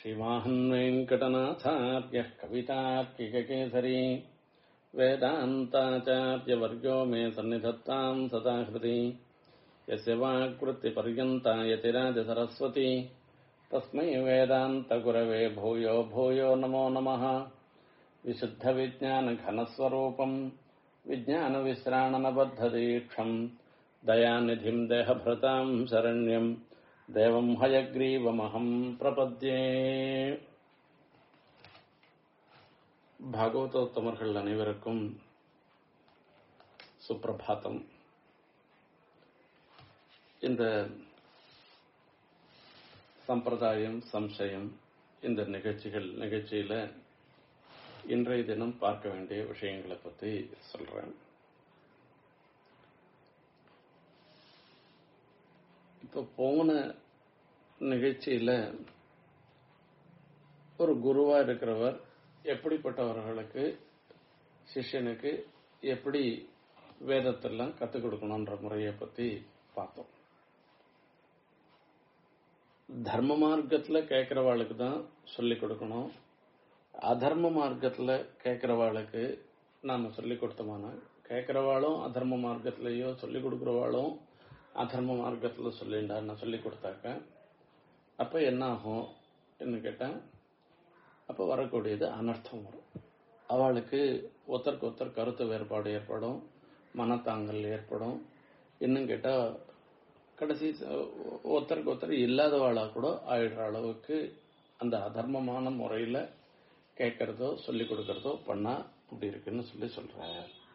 श्रीमाहन् वेङ्कटनाथार्यः कवितार्किककेसरी वेदान्ताचार्यवर्यो मे सन्निधत्ताम् सदा हृदि यस्य वाक्वृत्तिपर्यन्ता यतिराजसरस्वती तस्मै वेदान्तगुरवे भूयो भूयो नमो नमः विशुद्धविज्ञानघनस्वरूपम् विज्ञानविश्राणनबद्धदीक्षम् दयानिधिम् देहभृताम् शरण्यम् देवम् हयग्रीवमहम् प्रपद्ये பாகவதோத்தமர்கள் அனைவருக்கும் சுப்பிரபாதம் இந்த சம்பிரதாயம் சம்சயம் இந்த நிகழ்ச்சிகள் நிகழ்ச்சியில இன்றைய தினம் பார்க்க வேண்டிய விஷயங்களை பத்தி சொல்றேன் இப்ப போன நிகழ்ச்சியில ஒரு குருவா இருக்கிறவர் எப்படிப்பட்டவர்களுக்கு சிஷ்யனுக்கு எப்படி வேதத்தெல்லாம் கத்துக் கொடுக்கணும்ன்ற முறையை பத்தி பார்த்தோம் தர்ம மார்க்கத்துல கேட்கிறவாளுக்கு தான் சொல்லிக் கொடுக்கணும் அதர்ம மார்க்கத்துல கேட்கிறவாளுக்கு நாம சொல்லிக் கொடுத்தோமானா கேட்கிறவாளும் அதர்ம மார்க்கத்திலேயோ சொல்லிக் கொடுக்கிறவாளும் அதர்ம மார்க்கத்துல சொல்லிண்டான்னு சொல்லி கொடுத்தாக்க அப்ப என்ன ஆகும் என்ன கேட்டேன் அப்ப வரக்கூடியது அனர்த்தம் வரும் அவளுக்கு ஒருத்தருக்கு ஒருத்தர் கருத்து வேறுபாடு ஏற்படும் மனத்தாங்கல் ஏற்படும் இன்னும் கேட்டா கடைசி ஒருத்தருக்கு ஒருத்தர் இல்லாதவாளா கூட ஆயிடுற அளவுக்கு அந்த அதர்மமான முறையில கேட்கறதோ சொல்லி கொடுக்கறதோ பண்ணா அப்படி இருக்குன்னு சொல்லி சொல்ற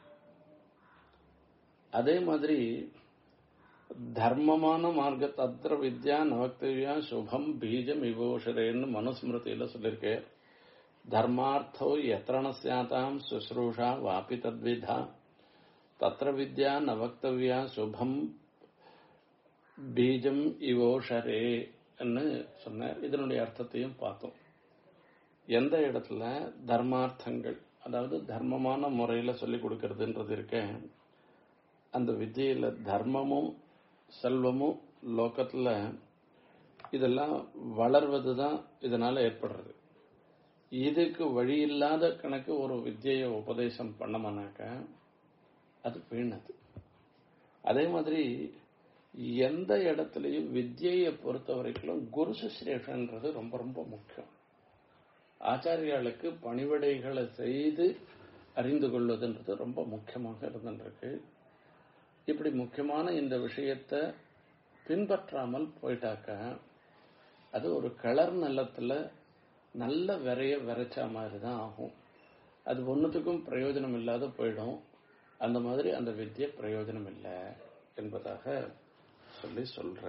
அதே மாதிரி தர்மமான மார்க்க தத்திர வித்யா நவக்தவியா சுபம் பீஜம் விபூஷரேன்னு மனுஸ்மிருதியில சொல்லியிருக்கேன் தர்மார்த்தோ எத்திரண சாத்தாம் சுஸ்ரூஷா வாபி தத்விதா தத்திர வித்யா நவக்தவியா சுபம் பீஜம் இவோஷரே சொன்னார் இதனுடைய அர்த்தத்தையும் பார்த்தோம் எந்த இடத்துல தர்மார்த்தங்கள் அதாவது தர்மமான முறையில சொல்லிக் கொடுக்கறதுன்றது இருக்க அந்த வித்தியில தர்மமும் செல்வமும் லோக்கத்துல இதெல்லாம் வளர்வது தான் இதனால ஏற்படுறது இதுக்கு வழி இல்லாத கணக்கு ஒரு வித்தியை உபதேசம் பண்ணமானாக்க அது வீணது அதே மாதிரி எந்த இடத்துலையும் வித்தியை பொறுத்த வரைக்கும் குரு சுஸ்ரேஷன்றது ரொம்ப ரொம்ப முக்கியம் ஆச்சாரியாளுக்கு பணிவிடைகளை செய்து அறிந்து கொள்வதுன்றது ரொம்ப முக்கியமாக இருந்துருக்கு இப்படி முக்கியமான இந்த விஷயத்தை பின்பற்றாமல் போயிட்டாக்க அது ஒரு கிளர் நிலத்துல நல்ல விரைய விரைச்சா மாதிரி தான் ஆகும் அது ஒன்றுத்துக்கும் பிரயோஜனம் இல்லாத போயிடும் அந்த மாதிரி அந்த வித்தியை பிரயோஜனம் இல்லை என்பதாக சொல்லி சொல்ற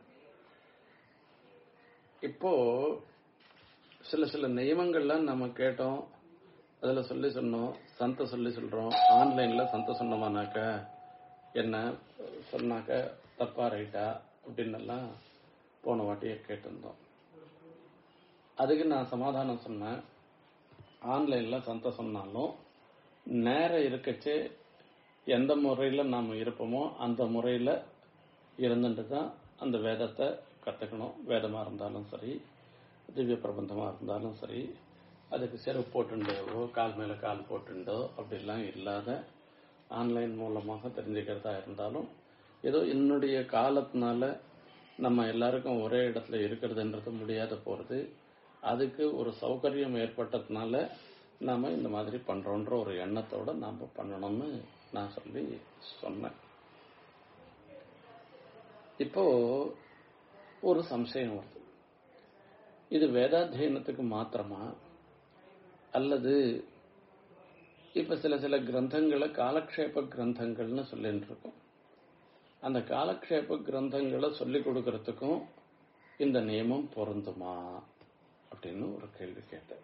இப்போ சில சில நியமங்கள்லாம் நம்ம கேட்டோம் அதுல சொல்லி சொன்னோம் சந்த சொல்லி சொல்றோம் ஆன்லைன்ல சந்த சொன்னோமானாக்க என்ன சொன்னாக்க தப்பா ரைட்டா அப்படின்னு எல்லாம் போன வாட்டியே கேட்டிருந்தோம் அதுக்கு நான் சமாதானம் சொன்னேன் ஆன்லைன்ல சந்த சொன்னாலும் நேரம் இருக்கச்சே எந்த முறையில நாம இருப்போமோ அந்த முறையில இருந்துட்டு தான் அந்த வேதத்தை கத்துக்கணும் வேதமா இருந்தாலும் சரி திவ்ய பிரபந்தமா இருந்தாலும் சரி அதுக்கு செருப்பு போட்டுண்டோ கால் மேல கால் போட்டுண்டோ அப்படிலாம் இல்லாத ஆன்லைன் மூலமாக தெரிஞ்சுக்கிறதா இருந்தாலும் ஏதோ என்னுடைய காலத்தினால நம்ம எல்லாருக்கும் ஒரே இடத்துல இருக்கிறதுன்றது முடியாத போறது அதுக்கு ஒரு சௌகரியம் ஏற்பட்டதுனால நாம இந்த மாதிரி பண்றோன்ற ஒரு எண்ணத்தோட நாம பண்ணணும்னு நான் சொல்லி சொன்னேன் இப்போ ஒரு சம்சயம் வருது இது வேதாத்தியனத்துக்கு மாத்திரமா அல்லது இப்ப சில சில கிரந்தங்களை காலக்ஷேப கிரந்தங்கள்னு சொல்லிட்டு இருக்கோம் அந்த காலக்ஷேப கிரந்தங்களை சொல்லிக் கொடுக்கறதுக்கும் இந்த நியமம் பொருந்துமா அப்படின்னு ஒரு கேள்வி கேட்டேன்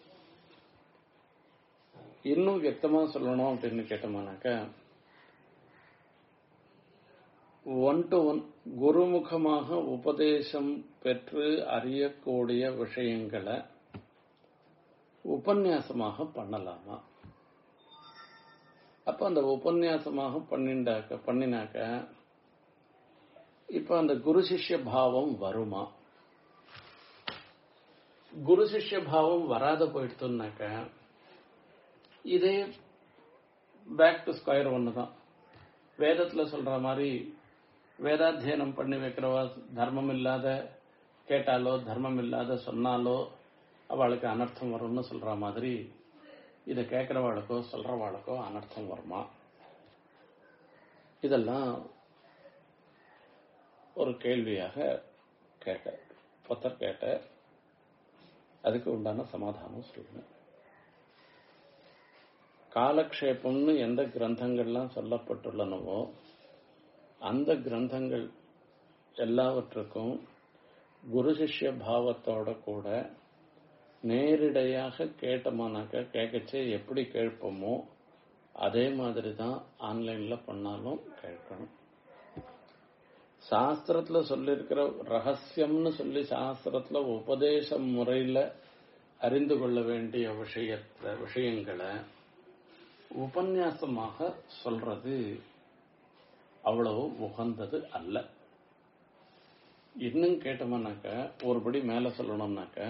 இன்னும் வியக்தமா சொல்லணும் அப்படின்னு கேட்டோம்னாக்க ஒன் டு ஒன் குருமுகமாக உபதேசம் பெற்று அறியக்கூடிய விஷயங்களை உபன்யாசமாக பண்ணலாமா அப்ப அந்த உபன்யாசமாக பண்ணிண்டாக்க பண்ணினாக்க இப்ப அந்த குரு சிஷ்ய பாவம் வருமா குரு சிஷ்ய பாவம் வராத போயிடுத்துனாக்க இதே பேக் டு ஸ்கொயர் ஒன்று தான் வேதத்துல சொல்ற மாதிரி வேதாத்தியனம் பண்ணி வைக்கிறவா தர்மம் இல்லாத கேட்டாலோ தர்மம் இல்லாத சொன்னாலோ அவளுக்கு அனர்த்தம் வரும்னு சொல்ற மாதிரி இதை கேட்கிறவாளுக்கோ சொல்றவாளுக்கோ அனர்த்தம் வருமா இதெல்லாம் ஒரு கேள்வியாக கேட்ட பத்தர் கேட்ட அதுக்கு உண்டான சமாதானம் சொல்லணும் காலக்ஷேபம்னு எந்த கிரந்தங்கள்லாம் சொல்லப்பட்டுள்ளனவோ அந்த கிரந்தங்கள் எல்லாவற்றுக்கும் குரு சிஷ்ய பாவத்தோட கூட நேரிடையாக கேட்டோமானாக்க கேட்கச்சே எப்படி கேட்போமோ அதே மாதிரி தான் ஆன்லைன்ல பண்ணாலும் கேட்கணும் சாஸ்திரத்துல சொல்லியிருக்கிற ரகசியம்னு சொல்லி சாஸ்திரத்துல உபதேச முறையில அறிந்து கொள்ள வேண்டிய விஷயத்த விஷயங்களை உபன்யாசமாக சொல்றது அவ்வளவு உகந்தது அல்ல இன்னும் கேட்டோம்னாக்க ஒருபடி மேல சொல்லணும்னாக்க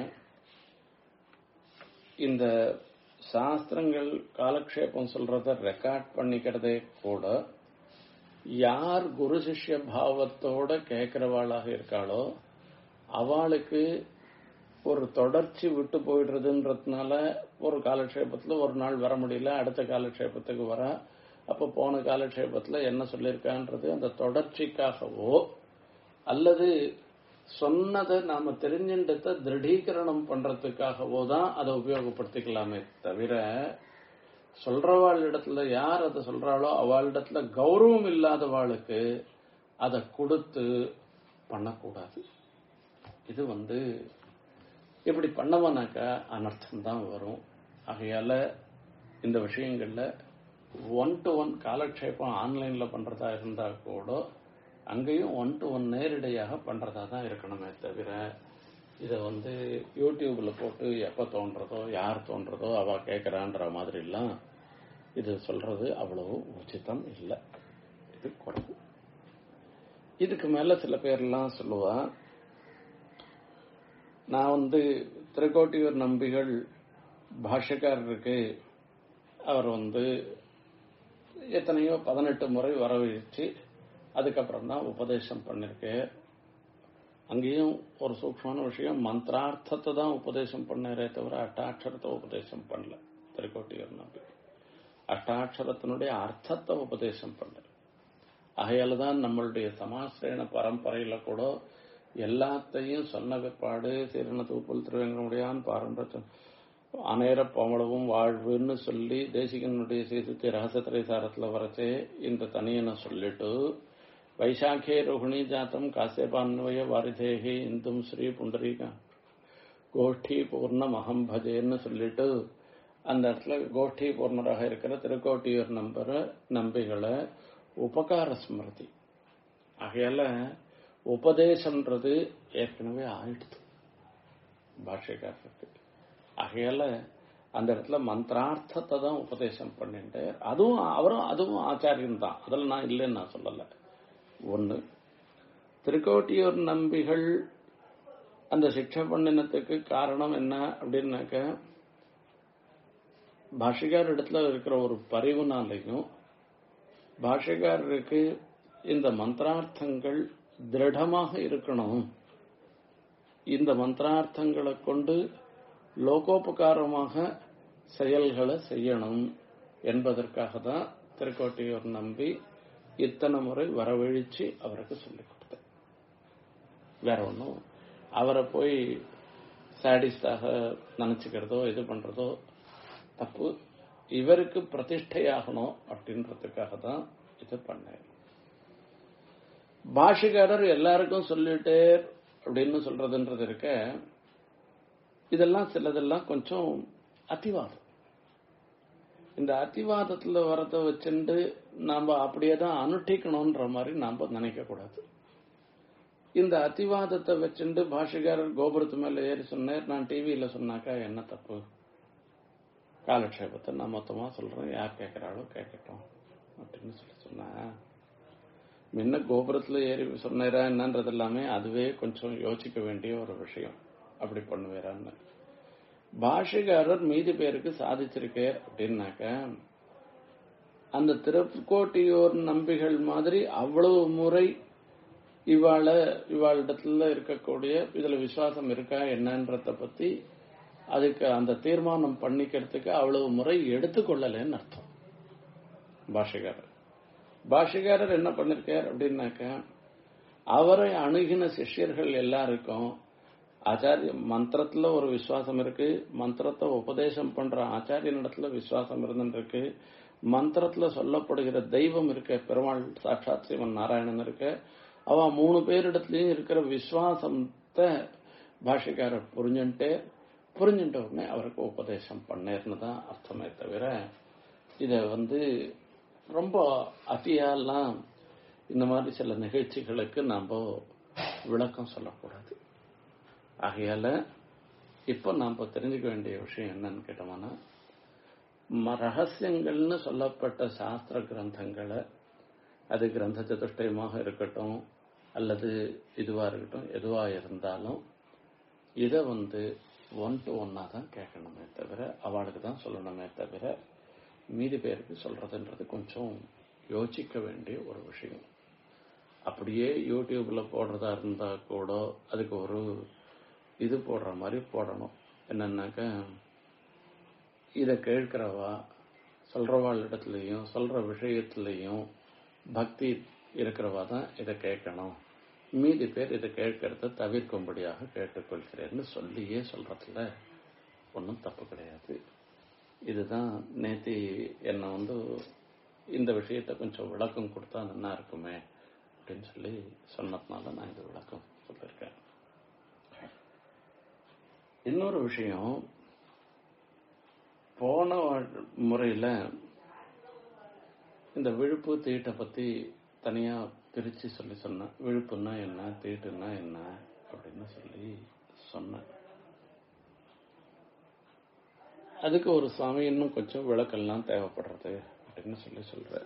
இந்த சாஸ்திரங்கள் காலக்ஷேபம் சொல்றத ரெக்கார்ட் பண்ணிக்கிறதே கூட யார் குரு சிஷ்ய பாவத்தோட கேட்கிறவாளாக இருக்காளோ அவளுக்கு ஒரு தொடர்ச்சி விட்டு போயிடுறதுன்றதுனால ஒரு காலக்ஷேபத்துல ஒரு நாள் வர முடியல அடுத்த காலக்ஷேபத்துக்கு வர அப்ப போன காலக்ஷேபத்துல என்ன சொல்லியிருக்கான்றது அந்த தொடர்ச்சிக்காகவோ அல்லது சொன்னதை நாம தெரிஞ்சின்றத திருடீகரணம் பண்றதுக்காகவோ தான் அதை உபயோகப்படுத்திக்கலாமே தவிர சொல்றவாள் இடத்துல யார் அதை சொல்றாளோ அவளிடத்துல கௌரவம் இல்லாதவாளுக்கு அதை கொடுத்து பண்ணக்கூடாது இது வந்து இப்படி பண்ணவனாக்கா அனர்த்தம் தான் வரும் ஆகையால இந்த விஷயங்கள்ல ஒன் டு ஒன் காலக்ஷேபம் ஆன்லைன்ல பண்றதா இருந்தா கூட அங்கேயும் ஒன் டு ஒன் நேரடியாக பண்றதா தான் இருக்கணுமே தவிர இதை வந்து யூடியூப்ல போட்டு எப்ப தோன்றதோ யார் தோன்றதோ அவ கேட்கறான்ற மாதிரி எல்லாம் இது சொல்றது அவ்வளவு உச்சிதம் இல்லை இது குறைவு இதுக்கு மேல சில பேர்லாம் சொல்லுவா நான் வந்து திருக்கோட்டியூர் நம்பிகள் பாஷ்யக்காரருக்கு அவர் வந்து எத்தனையோ பதினெட்டு முறை வரவழைச்சு அதுக்கப்புறம் தான் உபதேசம் பண்ணிருக்கு அங்கேயும் ஒரு சூக்ஷமான விஷயம் மந்திரார்த்தத்தை தான் உபதேசம் பண்ணாரே தவிர அட்டாட்சரத்தை உபதேசம் பண்ணல திருக்கோட்டியூர் நம்பி அஷ்டாட்சரத்தினுடைய அர்த்தத்தை உபதேசம் பண்ணல ஆகையால தான் நம்மளுடைய சமாசிரேண பரம்பரையில கூட எல்லாத்தையும் சொன்ன பிற்பாடு சீரண தூப்பல் திருவேங்கமுடியான் பாரம்பரிய அநேர பவளவும் வாழ்வுன்னு சொல்லி தேசிகனுடைய சீதத்தை ரகசியத்திரை சாரத்துல வரச்சே இந்த தனியனை சொல்லிட்டு வைசாಖே ரோஹிணி ஜாத்தம் காசியபான்வய வாரிதேகி இந்தும் ஸ்ரீ புண்டரீக கோஷ்டி பூர்ணம் அகம் பஜேன்னு சொல்லிட்டு அந்த இடத்துல கோஷ்டி பூர்ணராக இருக்கிற திருக்கோட்டியூர் நம்பர் நம்பிகளை உபகார ஸ்மிருதி ஆகையால உபதேசம்ன்றது ஏற்கனவே ஆயிடுது பாஷ்யக்காரருக்கு ஆகையால அந்த இடத்துல மந்திரார்த்தத்தை தான் உபதேசம் பண்ணிட்டு அதுவும் அவரும் அதுவும் ஆச்சாரியன் தான் அதில் நான் இல்லைன்னு நான் சொல்லலை ஒன்று திருக்கோட்டியூர் நம்பிகள் அந்த சிக்ஷை பண்ணினத்துக்கு காரணம் என்ன அப்படின்னாக்க பாஷிகார் இடத்துல இருக்கிற ஒரு பரிவுனாலையும் பாஷிகாரருக்கு இந்த மந்திரார்த்தங்கள் திருடமாக இருக்கணும் இந்த மந்திரார்த்தங்களை கொண்டு லோகோபகாரமாக செயல்களை செய்யணும் என்பதற்காக தான் திருக்கோட்டையூர் நம்பி இத்தனை முறை வரவழிச்சு அவருக்கு சொல்லிக் கொடுத்தேன் வேற ஒன்றும் அவரை போய் சாடிஸ்டாக நினைச்சுக்கிறதோ இது பண்றதோ தப்பு இவருக்கு பிரதிஷ்டையாகணும் அப்படின்றதுக்காக தான் இது பண்ணேன் பாஷிகாரர் எல்லாருக்கும் சொல்லிட்டே அப்படின்னு சொல்றதுன்றது இருக்க இதெல்லாம் சிலதெல்லாம் கொஞ்சம் அத்திவாதம் இந்த அத்திவாதத்துல வரத வச்சுட்டு நாம அப்படியே தான் அனுஷ்டிக்கணும்ன்ற மாதிரி நாம நினைக்க கூடாது இந்த அத்திவாதத்தை வச்சுட்டு பாஷிகாரர் கோபுரத்து மேல ஏறி சொன்னார் நான் டிவியில சொன்னாக்கா என்ன தப்பு காலக்ஷேபத்தை நான் மொத்தமா சொல்றேன் யார் கேட்கிறாளோ கேட்கட்டும் அப்படின்னு சொல்லி சொன்னா முன்ன கோபுரத்துல ஏறி சொன்னாரா என்னன்றது எல்லாமே அதுவே கொஞ்சம் யோசிக்க வேண்டிய ஒரு விஷயம் அப்படி பண்ணுவேறான்னு பாஷிகாரர் மீதி பேருக்கு சாதிச்சிருக்கார் அப்படின்னாக்க அந்த திருக்கோட்டியூர் நம்பிகள் மாதிரி அவ்வளவு முறை இவாள இவாளிடத்துல இருக்கக்கூடிய இதுல விசுவாசம் இருக்கா என்னன்றத பத்தி அதுக்கு அந்த தீர்மானம் பண்ணிக்கிறதுக்கு அவ்வளவு முறை எடுத்துக்கொள்ளலன்னு அர்த்தம் பாஷிகாரர் பாஷிகாரர் என்ன பண்ணிருக்கார் அப்படின்னாக்க அவரை அணுகின சிஷ்யர்கள் எல்லாருக்கும் ஆச்சாரிய மந்திரத்துல ஒரு விசுவாசம் இருக்கு மந்திரத்தை உபதேசம் பண்ற ஆச்சாரியனிடத்துல விசுவாசம் இருந்துருக்கு மந்திரத்துல சொல்லப்படுகிற தெய்வம் இருக்க பெருமாள் சாட்சாத் சிவன் நாராயணன் இருக்க அவ மூணு பேரிடத்துலயும் இருக்கிற விசுவாசத்தை பாஷிக்காரர் புரிஞ்சுட்டு புரிஞ்சுட்ட உடனே அவருக்கு உபதேசம் பண்ணேர்னு தான் அர்த்தமே தவிர இத வந்து ரொம்ப அத்தியாலாம் இந்த மாதிரி சில நிகழ்ச்சிகளுக்கு நாம விளக்கம் சொல்லக்கூடாது ஆகையால இப்ப நாம தெரிஞ்சுக்க வேண்டிய விஷயம் என்னன்னு கேட்டோம்னா ரகசியங்கள்னு சொல்லப்பட்ட சாஸ்திர கிரந்தங்களை அது கிரந்த சதுஷ்டயமாக இருக்கட்டும் அல்லது இதுவா இருக்கட்டும் எதுவா இருந்தாலும் இதை வந்து ஒன் டு ஒன்னா தான் கேட்கணுமே தவிர அவளுக்கு தான் சொல்லணுமே தவிர மீதி பேருக்கு சொல்றதுன்றது கொஞ்சம் யோசிக்க வேண்டிய ஒரு விஷயம் அப்படியே யூடியூப்ல போடுறதா இருந்தா கூட அதுக்கு ஒரு இது போடுற மாதிரி போடணும் என்னன்னாக்க இதை கேட்கிறவா சொல்றவாள் இடத்துலையும் சொல்ற விஷயத்திலையும் பக்தி இருக்கிறவா தான் இதை கேட்கணும் மீதி பேர் இதை கேட்கறத தவிர்க்கும்படியாக கேட்டுக்கொள்கிறேன்னு சொல்லியே சொல்றதுல ஒன்றும் தப்பு கிடையாது இதுதான் நேத்தி என்னை வந்து இந்த விஷயத்த கொஞ்சம் விளக்கம் கொடுத்தா நல்லா இருக்குமே அப்படின்னு சொல்லி சொன்னதுனால நான் இந்த விளக்கம் சொல்லியிருக்கேன் இன்னொரு விஷயம் போன முறையில இந்த விழுப்பு தீட்டை பத்தி தனியா பிரிச்சு சொல்லி சொன்னேன் விழுப்புன்னா என்ன தீட்டுன்னா என்ன அப்படின்னு சொல்லி சொன்னேன் அதுக்கு ஒரு சுவாமி இன்னும் கொஞ்சம் விளக்கெல்லாம் தேவைப்படுறது அப்படின்னு சொல்லி சொல்ற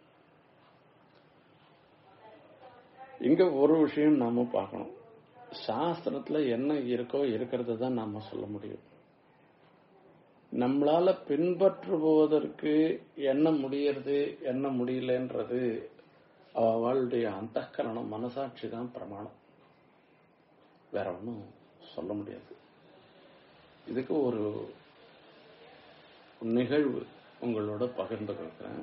இங்க ஒரு விஷயம் நாம பார்க்கணும் சாஸ்திரத்துல என்ன இருக்கோ இருக்கிறத தான் நாம சொல்ல முடியும் நம்மளால பின்பற்றுவதற்கு என்ன முடியறது என்ன முடியலன்றது அவளுடைய அந்தகரணம் மனசாட்சி தான் பிரமாணம் வேற ஒன்றும் சொல்ல முடியாது இதுக்கு ஒரு நிகழ்வு உங்களோட பகிர்ந்து கொள்கிறேன்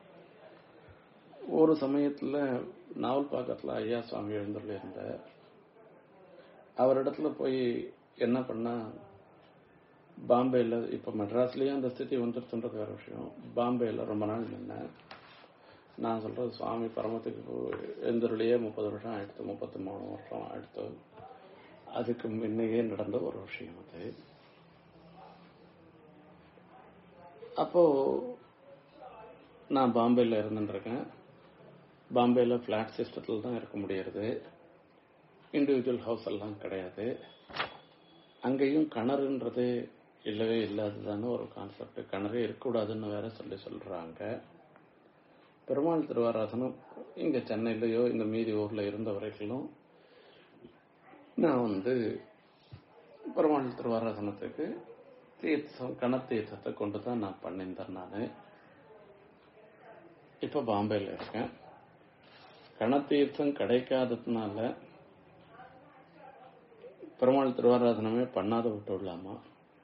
ஒரு சமயத்துல நாவல் பாக்கத்துல ஐயா சுவாமி எழுந்துள்ள இருந்த அவரிடத்துல போய் என்ன பண்ணா பாம்பேல இப்ப மெட்ராஸ்லயும் அந்த ஸ்திதி வந்துருச்சுன்றது வேற விஷயம் பாம்பேல ரொம்ப நாள் நின்ன நான் சொல்றது சுவாமி பரமத்துக்கு எழுந்தருளையே முப்பது வருஷம் ஆயிடுத்து முப்பத்தி மூணு வருஷம் ஆயிடுத்து அதுக்கு முன்னையே நடந்த ஒரு விஷயம் அது அப்போ நான் பாம்பேல இருந்துருக்கேன் பாம்பேல பிளாட் சிஸ்டத்தில் தான் இருக்க முடியறது இண்டிவிஜுவல் ஹவுஸ் எல்லாம் கிடையாது அங்கேயும் கிணறுன்றது இல்லவே இல்லாததான ஒரு கான்செப்ட் கிணறே இருக்கக்கூடாதுன்னு வேற சொல்லி சொல்றாங்க பெருமாள் திருவாராசனம் இங்க சென்னையிலயோ இந்த மீதி ஊர்ல இருந்த வரைக்கும் நான் வந்து பெருமாள் திருவாராசனத்துக்கு தீர்த்தம் கணத்தீர்த்தத்தை கொண்டு தான் நான் பண்ணியிருந்தேன் நான் இப்ப பாம்பேல இருக்கேன் கணத்தீர்த்தம் கிடைக்காததுனால பெருமாள் திருவாராதனமே பண்ணாத விட்டு விடலாமா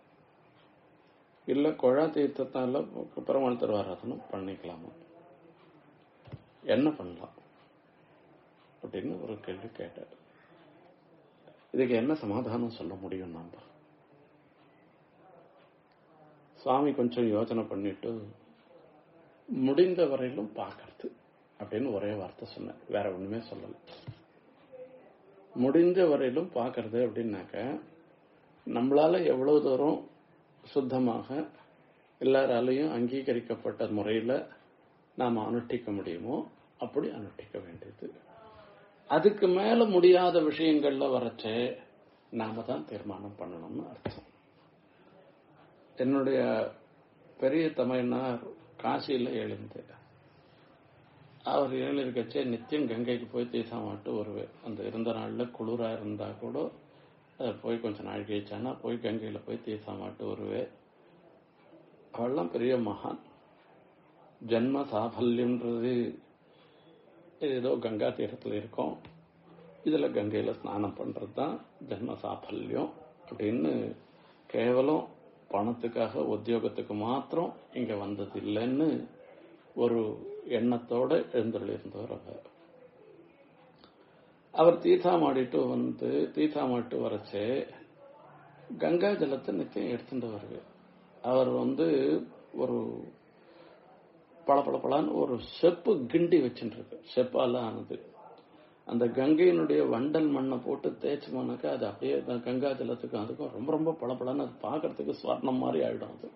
இல்ல குழா தீர்த்தத்தால பெருமாள் திருவாராதனம் பண்ணிக்கலாமா என்ன பண்ணலாம் அப்படின்னு ஒரு கேள்வி கேட்டார் இதுக்கு என்ன சமாதானம் சொல்ல முடியும் நாம சுவாமி கொஞ்சம் யோசனை பண்ணிட்டு முடிந்த வரையிலும் பார்க்கறது அப்படின்னு ஒரே வார்த்தை சொன்னேன் வேற ஒண்ணுமே சொல்லல முடிந்த வரையிலும் பார்க்கறது அப்படின்னாக்க நம்மளால எவ்வளவு தூரம் சுத்தமாக எல்லாராலையும் அங்கீகரிக்கப்பட்ட முறையில நாம அனுஷ்டிக்க முடியுமோ அப்படி அனுஷ்டிக்க வேண்டியது அதுக்கு மேல முடியாத விஷயங்கள்ல வரச்சே நாம தான் தீர்மானம் பண்ணணும்னு அர்த்தம் என்னுடைய பெரிய தமையனார் காசியில எழுந்து அவர் எழுந்திருக்கச்சே நித்தியம் கங்கைக்கு போய் தீர்த்தம் மாட்டு வருவேன் அந்த இருந்த நாள்ல குளிரா இருந்தா கூட அதை போய் கொஞ்சம் நாள் கழிச்சானா போய் கங்கையில் போய் தீர்த்தமாட்டு வருவே அவள்லாம் பெரிய மகான் ஜென்ம சாஃபல்யம்ன்றது ஏதோ கங்கா தீரத்தில் இருக்கும் இதில் கங்கையில் ஸ்நானம் பண்ணுறது தான் ஜென்ம சாஃபல்யம் அப்படின்னு கேவலம் பணத்துக்காக உத்தியோகத்துக்கு மாத்திரம் இங்கே வந்தது இல்லைன்னு ஒரு எண்ணத்தோட எழுந்தருளிருந்தவர் அவர் அவர் தீர்த்தாமாடிட்டு வந்து தீர்த்தாமாட்டு வரச்சே கங்கா ஜலத்தை நித்தியம் எடுத்துட்டு வருவார் அவர் வந்து ஒரு பளபளபளான்னு ஒரு செப்பு கிண்டி வச்சுருக்கு செப்பால ஆனது அந்த கங்கையினுடைய வண்டல் மண்ணை போட்டு தேய்ச்சோம்னாக்கா அது அப்படியே கங்கா ஜலத்துக்கும் அதுக்கும் ரொம்ப ரொம்ப பளபளன்னு அது பார்க்கறதுக்கு ஸ்வர்ணம் மாதிரி ஆயிடும் அது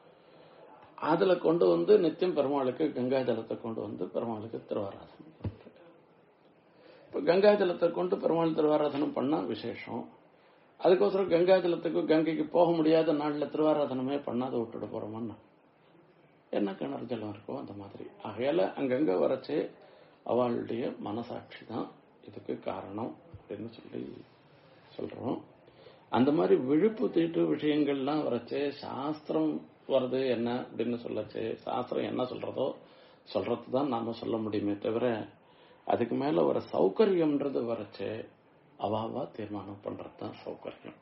அதுல கொண்டு வந்து நித்தியம் பெருமாளுக்கு கங்கா ஜலத்தை கொண்டு வந்து பெருமாளுக்கு திருவாராதனம் பண்றது இப்ப கங்கா ஜலத்தை கொண்டு பெருமாள் திருவாராதனம் பண்ணா விசேஷம் அதுக்கோசரம் கங்கா ஜலத்துக்கு கங்கைக்கு போக முடியாத நாள்ல திருவாராதனமே பண்ணாத விட்டுட்டு போறோம்னா என்ன கிணறு ஜலம் இருக்கோ அந்த மாதிரி ஆகையால அங்கங்க வரைச்சு அவளுடைய மனசாட்சி தான் இதுக்கு காரணம் அப்படின்னு சொல்லி சொல்றோம் அந்த மாதிரி விழுப்பு தீட்டு விஷயங்கள்லாம் வரைச்சு சாஸ்திரம் வருது என்ன அப்படின்னு சொல்லச்சு சாஸ்திரம் என்ன சொல்றதோ சொல்றது தான் நாம சொல்ல முடியுமே தவிர அதுக்கு மேல ஒரு சௌகரியம்ன்றது வரைச்சு அவாவா தீர்மானம் பண்றது தான் சௌகரியம்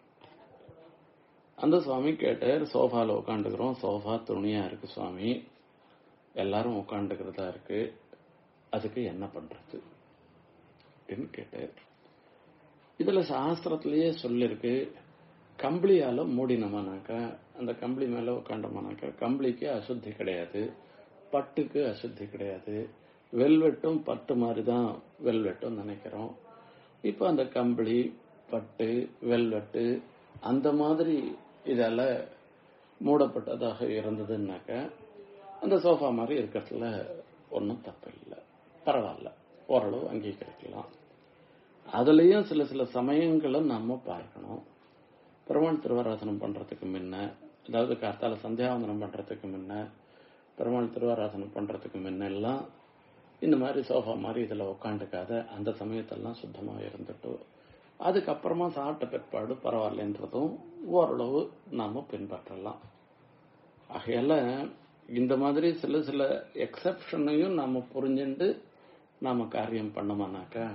அந்த சுவாமி கேட்டார் சோஃபால உட்காந்துக்கிறோம் சோஃபா துணியா இருக்கு சுவாமி எல்லாரும் உட்காந்துக்கிறதா இருக்கு அதுக்கு என்ன பண்றது அப்படின்னு கேட்டார் இதுல சாஸ்திரத்திலேயே சொல்லிருக்கு கம்பளியால மூடினோமானாக்கா அந்த கம்பளி மேல உட்காண்டோமானாக்கா கம்பளிக்கு அசுத்தி கிடையாது பட்டுக்கு அசுத்தி கிடையாது வெல்வெட்டும் பட்டு மாதிரி தான் வெல்வெட்டும் நினைக்கிறோம் இப்போ அந்த கம்பளி பட்டு வெல்வெட்டு அந்த மாதிரி இதால மூடப்பட்டதாக இருந்ததுன்னாக்க அந்த சோஃபா மாதிரி இருக்கிறதுல ஒன்றும் தப்பு இல்லை பரவாயில்ல ஓரளவு அங்கீகரிக்கலாம் அதுலயும் சில சில சமயங்களை நம்ம பார்க்கணும் பெருமாள் திருவாராசனம் பண்றதுக்கு முன்ன அதாவது கார்த்தால சந்தியாவந்தனம் பண்றதுக்கு முன்ன பெருமாள் திருவாராசனம் பண்றதுக்கு முன்ன எல்லாம் இந்த மாதிரி சோஃபா மாதிரி இதுல உட்காந்துக்காத அந்த சமயத்தெல்லாம் சுத்தமா இருந்துட்டு அதுக்கப்புறமா சாப்பிட்ட பிற்பாடு பரவாயில்லன்றதும் ஓரளவு நாம பின்பற்றலாம் ஆகையால இந்த மாதிரி சில சில எக்ஸப்ஷனையும் நாம புரிஞ்சுண்டு நாம காரியம் பண்ணோம்னாக்கா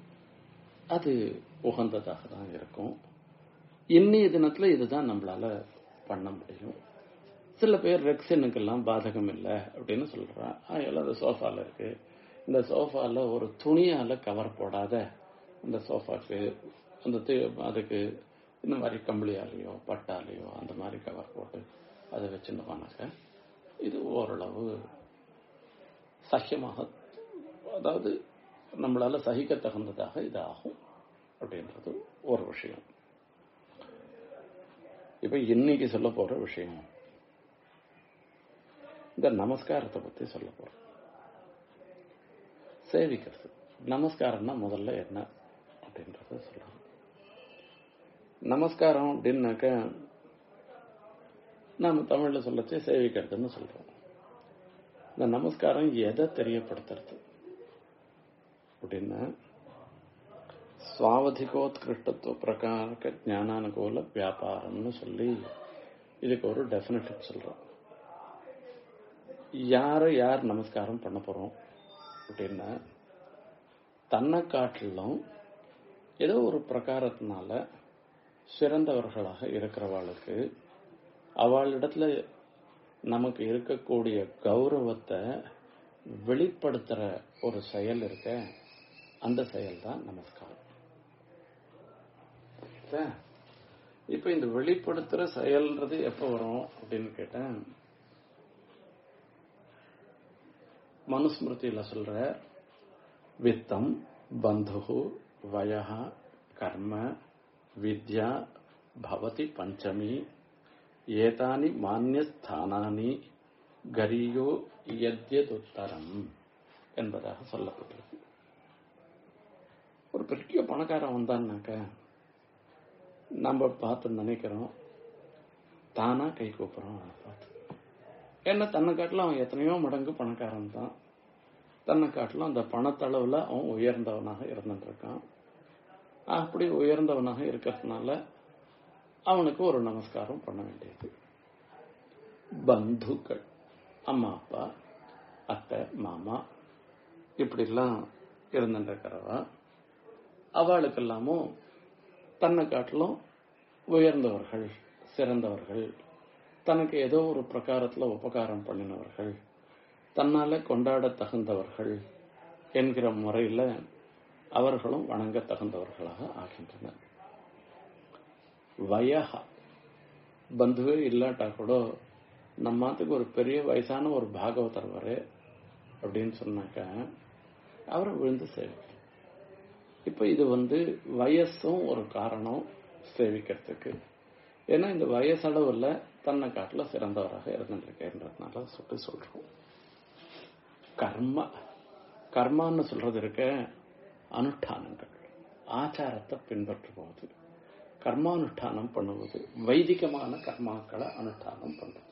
அது உகந்ததாக தான் இருக்கும் இன்னைய தினத்துல இதுதான் நம்மளால பண்ண முடியும் சில பேர் ரெக்ஸினுக்கெல்லாம் பாதகம் இல்லை அப்படின்னு சொல்றா அதெல்லாம் அது சோஃபால இருக்கு இந்த சோஃபால ஒரு துணியால கவர் போடாத இந்த சோஃபாக்கு அந்த அதுக்கு இந்த மாதிரி கம்பளியாலேயோ பட்டாலேயோ அந்த மாதிரி கவர் போட்டு அதை வச்சுருந்தோம்னாக்க இது ஓரளவு சகியமாக அதாவது நம்மளால சகிக்க தகுந்ததாக இது ஆகும் அப்படின்றது ஒரு விஷயம் இப்ப இன்னைக்கு சொல்ல போற விஷயம் இந்த நமஸ்காரத்தை பத்தி சொல்ல போறோம் சேவிக்கிறது நமஸ்காரம்னா முதல்ல என்ன அப்படின்றத சொல்லலாம் நமஸ்காரம் அப்படின்னாக்க நாம தமிழ்ல சொல்லச்சே சேவிக்கிறதுன்னு சொல்றோம் இந்த நமஸ்காரம் எதை தெரியப்படுத்துறது அப்படின்னா சுவாவதிகோத்கிருஷ்டத்துவ பிரகாரக ஞானானுகூல வியாபாரம்னு சொல்லி இதுக்கு ஒரு டெபினேஷன் சொல்றோம் யார யார் நமஸ்காரம் பண்ண போறோம் அப்படின்னா தன்னை காட்டிலும் ஏதோ ஒரு பிரகாரத்தினால சிறந்தவர்களாக இருக்கிறவாளுக்கு அவளிடத்துல நமக்கு இருக்கக்கூடிய கௌரவத்தை வெளிப்படுத்துற ஒரு செயல் இருக்க அந்த செயல் தான் நமஸ்காரம் இப்ப இந்த வெளிப்படுத்துற செயல்ன்றது எப்ப வரும் அப்படின்னு கேட்டேன் மனுஸ்மிருதியில சொல்ற வித்தம் பந்து வய கர்ம வித்யா பவதி பஞ்சமி ஏதானி மானியஸ்தானானி கரியோ யத்யதுத்தரம் என்பதாக சொல்லப்பட்டிருக்கு ஒரு பெரிய பணக்காரன் வந்தான்னாக்க நம்ம பார்த்து நினைக்கிறோம் தானா கை கூப்புறோம் அவனை பார்த்து ஏன்னா தன்னை காட்டிலும் அவன் எத்தனையோ மடங்கு பணக்காரன் தான் தன்னை காட்டிலும் அந்த பணத்தளவில் அவன் உயர்ந்தவனாக இருந்துட்டு இருக்கான் அப்படி உயர்ந்தவனாக இருக்கிறதுனால அவனுக்கு ஒரு நமஸ்காரம் பண்ண வேண்டியது பந்துக்கள் அம்மா அப்பா அத்தை மாமா இப்படிலாம் இருந்துருக்கிறவா அவளுக்கெல்லாமும் தன்னை காட்டிலும் உயர்ந்தவர்கள் சிறந்தவர்கள் தனக்கு ஏதோ ஒரு பிரகாரத்துல உபகாரம் பண்ணினவர்கள் தன்னால கொண்டாட தகுந்தவர்கள் என்கிற முறையில அவர்களும் வணங்க தகுந்தவர்களாக ஆகின்றனர் வயகா பந்துவே இல்லாட்டா கூட நம்மாத்துக்கு ஒரு பெரிய வயசான ஒரு பாகவதர் வரு அப்படின்னு சொன்னாக்க அவரை விழுந்து சேவிக்கணும் இப்ப இது வந்து வயசும் ஒரு காரணம் சேவிக்கிறதுக்கு ஏன்னா இந்த வயசளவுல தன்னை காட்டுல சிறந்தவராக இருந்துருக்கேன்றதுனால சொல்லி சொல்றோம் கர்ம கர்மான்னு சொல்றது இருக்க அனுஷ்டானங்கள் ஆச்சாரத்தை பின்பற்றுவது கர்மானுஷ்டானம் பண்ணுவது வைதிகமான கர்மாக்களை அனுஷ்டானம் பண்றது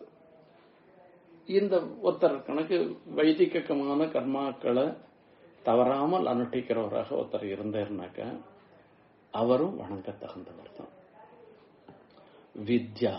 இந்த ஒருத்தர் கணக்கு வைதிகமான கர்மாக்களை தவறாமல் அனுஷ்டிக்கிறவராக ஒருத்தர் இருந்தாருனாக்க அவரும் வணங்க தகுந்தவர் தான் வித்யா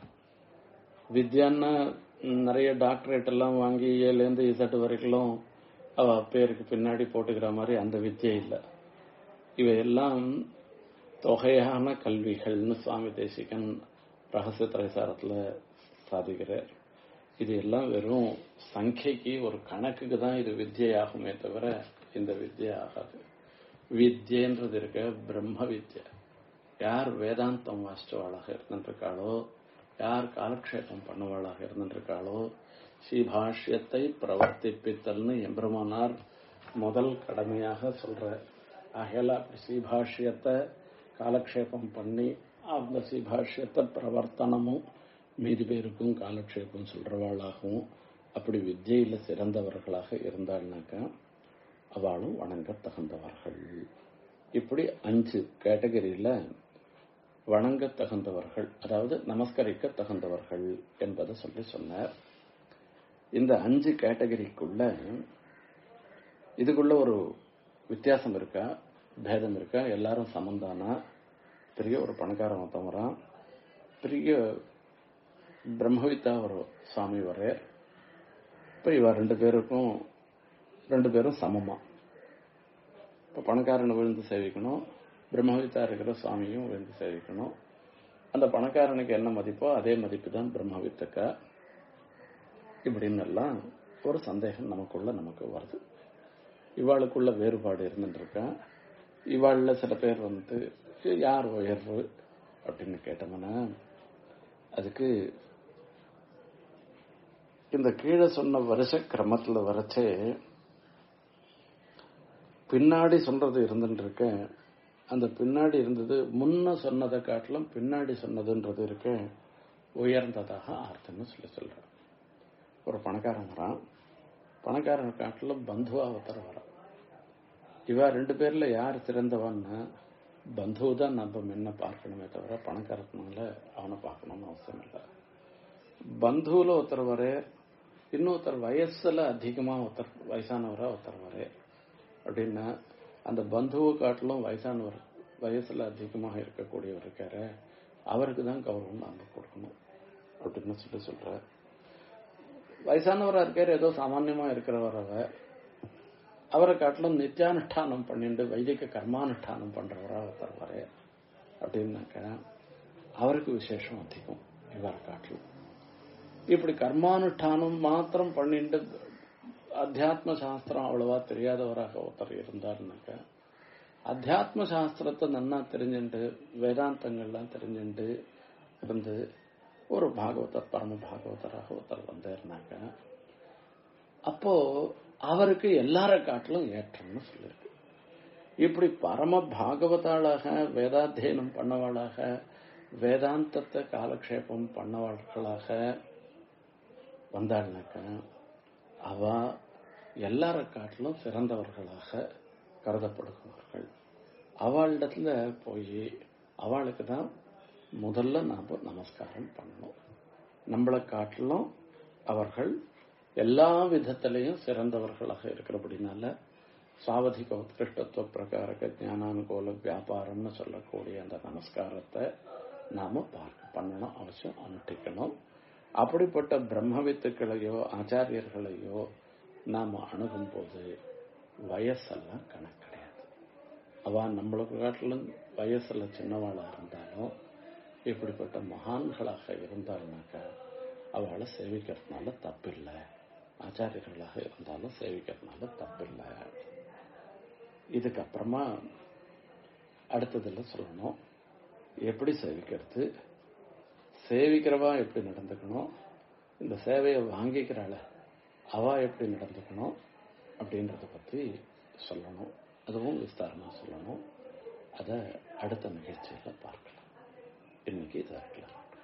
வித்யான்னா நிறைய டாக்டரேட் எல்லாம் வாங்கி ஏழுலேருந்து இசட்டு வரைக்கும் அவ பேருக்கு பின்னாடி போட்டுக்கிற மாதிரி அந்த வித்யை இல்லை இவையெல்லாம் தொகையான கல்விகள்னு சுவாமி தேசிகன் ரகசிய திரைசாரத்துல சாதிக்கிறார் இது எல்லாம் வெறும் சங்கைக்கு ஒரு கணக்குக்கு தான் இது வித்யாகுமே தவிர இந்த வித்யா ஆகாது வித்யன்றது இருக்க பிரம்ம வித்யா யார் வேதாந்தம் வாசிச்சவாளாக இருந்துருக்காளோ யார் காலக்ஷேபம் பண்ணவாளாக இருந்துருக்காளோ ஸ்ரீபாஷ்யத்தை பிரவர்த்திப்பித்தல்னு எம்பெருமானார் முதல் கடமையாக சொல்ற ஆகையால அப்படி ஸ்ரீபாஷ்யத்தை காலக்ஷேபம் பண்ணி அந்த ஸ்ரீபாஷ்யத்தை பிரவர்த்தனமும் மீதி பேருக்கும் காலக்ஷேபம் சொல்றவாளாகவும் அப்படி வித்யில சிறந்தவர்களாக இருந்தாள்னாக்கா அவளும் வணங்க தகுந்தவர்கள் இப்படி அஞ்சு கேட்டகரியில வணங்க தகுந்தவர்கள் அதாவது நமஸ்கரிக்க தகுந்தவர்கள் என்பதை சொல்லி சொன்னார் இந்த அஞ்சு கேட்டகரிக்குள்ள இதுக்குள்ள ஒரு வித்தியாசம் இருக்கா பேதம் இருக்கா எல்லாரும் சமந்தானா பெரிய ஒரு பணக்காரன் ஒருத்தன் வரான் பெரிய பிரம்மவித்தா ஒரு சுவாமி வரே இப்ப இவ ரெண்டு பேருக்கும் ரெண்டு பேரும் சமமா இப்ப பணக்காரனை விழுந்து சேவிக்கணும் பிரம்மவித்தா இருக்கிற சுவாமியும் விழுந்து சேவிக்கணும் அந்த பணக்காரனுக்கு என்ன மதிப்போ அதே மதிப்பு தான் பிரம்மவித்தக்கா இப்படின்னு எல்லாம் ஒரு சந்தேகம் நமக்குள்ள நமக்கு வருது இவாளுக்குள்ள வேறுபாடு இருந்துட்டு இருக்கா இவாள்ல சில பேர் வந்து யார் உயர்வு அப்படின்னு கேட்டோம்னா அதுக்கு இந்த கீழே சொன்ன வருஷ கிரமத்துல வரைச்சே பின்னாடி சொல்றது இருந்துட்டு இருக்க அந்த பின்னாடி இருந்தது முன்ன சொன்னதை காட்டிலும் பின்னாடி சொன்னதுன்றது இருக்க உயர்ந்ததாக ஆர்த்தம்னு சொல்லி சொல்றேன் ஒரு பணக்காரன் வரான் பணக்காரன் காட்டிலும் பந்துவா ஒருத்தர் வரான் இவ ரெண்டு பேர்ல யார் சிறந்தவன்னா பந்துவு தான் நம்ம முன்ன பார்க்கணுமே தவிர பணக்காரத்தினால அவனை பார்க்கணும்னு அவசியம் இல்லை பந்துவுல ஒருத்தர் வரே இன்னொருத்தர் வயசுல அதிகமா ஒருத்தர் வயசானவரா ஒருத்தர் வரே அப்படின்னா அந்த பந்துவை காட்டிலும் வயசானவர் வயசுல அதிகமாக இருக்கக்கூடியவர் இருக்காரு அவருக்கு தான் கௌரவம் நாம கொடுக்கணும் அப்படின்னு சொல்லி சொல்ற வயசானவரா இருக்காரு ஏதோ சாமான்யமா இருக்கிறவர் அவர் அவரை காட்டிலும் நித்தியானுஷ்டானம் பண்ணிட்டு வைதிக கர்மானுஷ்டானம் பண்றவரா ஒருத்தர் வரே அப்படின்னாக்க அவருக்கு விசேஷம் அதிகம் இவரை காட்டிலும் இப்படி கர்மானுஷ்டானம் மாத்திரம் பண்ணிட்டு அத்தியாத்ம சாஸ்திரம் அவ்வளவா தெரியாதவராக ஒருத்தர் இருந்தாருனாக்க அத்தியாத்ம சாஸ்திரத்தை நன்னா தெரிஞ்சுட்டு வேதாந்தங்கள்லாம் தெரிஞ்சுட்டு இருந்து ஒரு பாகவதர் பரம பாகவதராக ஒருத்தர் வந்தாருனாக்க அப்போ அவருக்கு எல்லார காட்டிலும் ஏற்றம்னு சொல்லியிருக்கு இப்படி பரம பாகவதாளாக வேதாத்தியனம் பண்ணவாளாக வேதாந்தத்தை காலக்ஷேபம் பண்ணவாள்களாக வந்தாள்னாக்க அவ எல்லார காட்டிலும் சிறந்தவர்களாக கருதப்படுகிறவர்கள் அவளிடத்துல போய் அவளுக்கு தான் முதல்ல நாம் நமஸ்காரம் பண்ணணும் நம்மளை காட்டிலும் அவர்கள் எல்லா விதத்திலையும் சிறந்தவர்களாக இருக்கிறபடினால சாவதிக உத்கிருஷ்டத்துவ பிரகாரக ஞானானுகூல வியாபாரம்னு சொல்லக்கூடிய அந்த நமஸ்காரத்தை நாம பார்க்க பண்ணணும் அவசியம் அனுஷ்டிக்கணும் அப்படிப்பட்ட பிரம்மவித்துக்களையோ ஆச்சாரியர்களையோ நாம அணுகும் போது வயசெல்லாம் கணக்கு கிடையாது அவ நம்மளுக்கு காட்டிலும் வயசுல சின்னவாளா இருந்தாலும் இப்படிப்பட்ட மகான்களாக இருந்தாள்னாக்கா அவளை சேவிக்கிறதுனால தப்பில்லை ஆச்சாரியர்களாக இருந்தாலும் சேவிக்கிறதுனால தப்பில்லை இதுக்கப்புறமா அடுத்ததுல சொல்லணும் எப்படி சேவிக்கிறது சேவிக்கிறவா எப்படி நடந்துக்கணும் இந்த சேவையை வாங்கிக்கிறாள அவ எப்படி நடந்துக்கணும் அப்படின்றத பத்தி சொல்லணும் அதுவும் விஸ்தாரமா சொல்லணும் அதை அடுத்த நிகழ்ச்சியில பார்க்கலாம் இன்னைக்கு இதை இருக்கலாம்